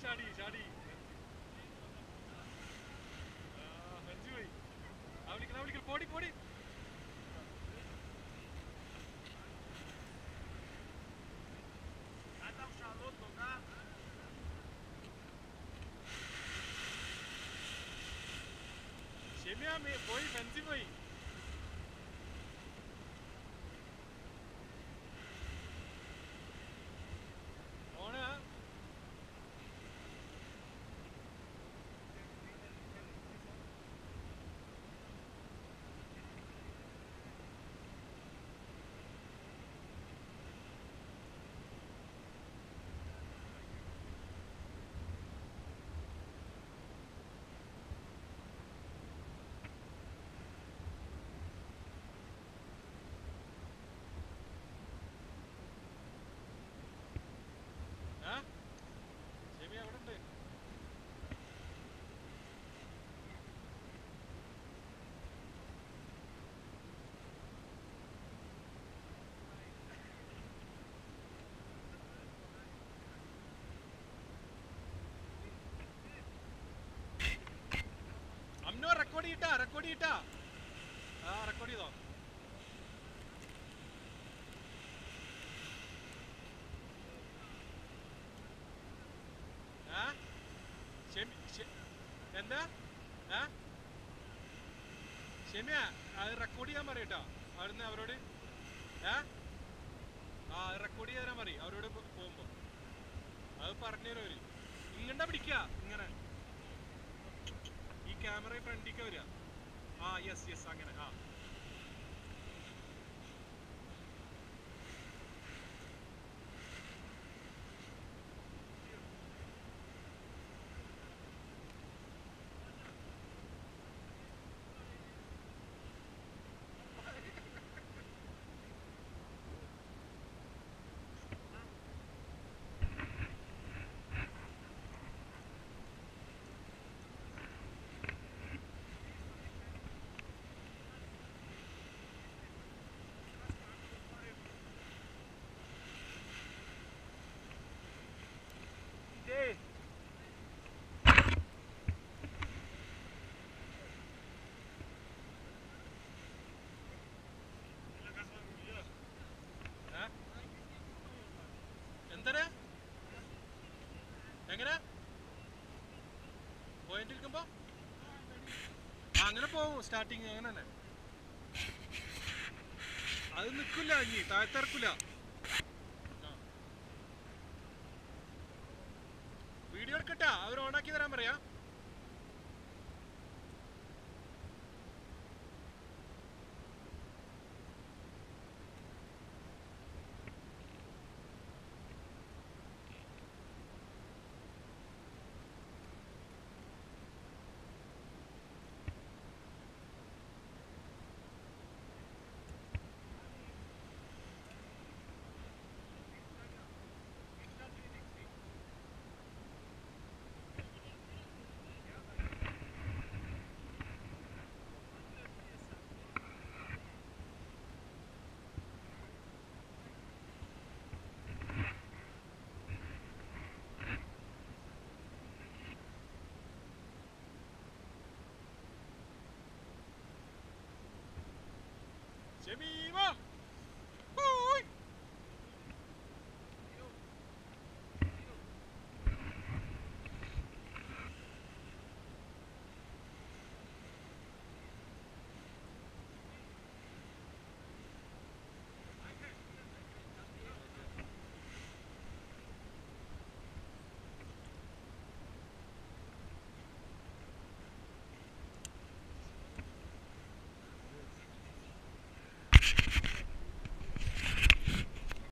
ചാടി ചാടി ആ, ഹഞ്ചി പോയി ആ വിളിക്കണം ആ വിളിക്കണം പോടി പോടി ഷെമിയ മേ- പോയി ഫെൻസി പോയി ഓണ ആ ഷെമിയ എവിടെ ഉണ്ട് അമ്നോ റെക്കോർഡ് ചെയ്യട്ടാ റെക്കോർഡ് ചെയ്യട്ടാ ആ റെക്കോർഡ് ചെയ്തോ ആ ഷെമി ഷെ- എന്താ ആ ഷെമിയ അത് റെക്കോർഡ് ചെയ്യാൻ പറയട്ടോ അവിടുന്ന് അവരോട് ഏ ആ റെക്കോർഡ് ചെയ്യാൻ പറയും അവരോട് പോ- പോകുമ്പോ അത് പറഞ്ഞു തരും അവര് ഇങ്ങണ്ട പിടിക്ക ഇങ്ങനെ ഈ ക്യാമറ ഫ്രണ്ടിക്ക് വരിക ആ യെസ് യെസ് അങ്ങനെ ആ ഏ? എന്തരെ എങ്ങനെ പോയിന്റ് ഇരിക്കുമ്പോ ആ, അങ്ങനെ പോവും സ്റ്റാർട്ടിങ് അങ്ങനെ തന്നെ അത് നിക്കില്ല ഇനി താഴ്ത്തിറക്കില്ല വീഡിയോ എടുക്കട്ടാ അവർ ഓണാക്കി തരാൻ പറയാ ഷമീമ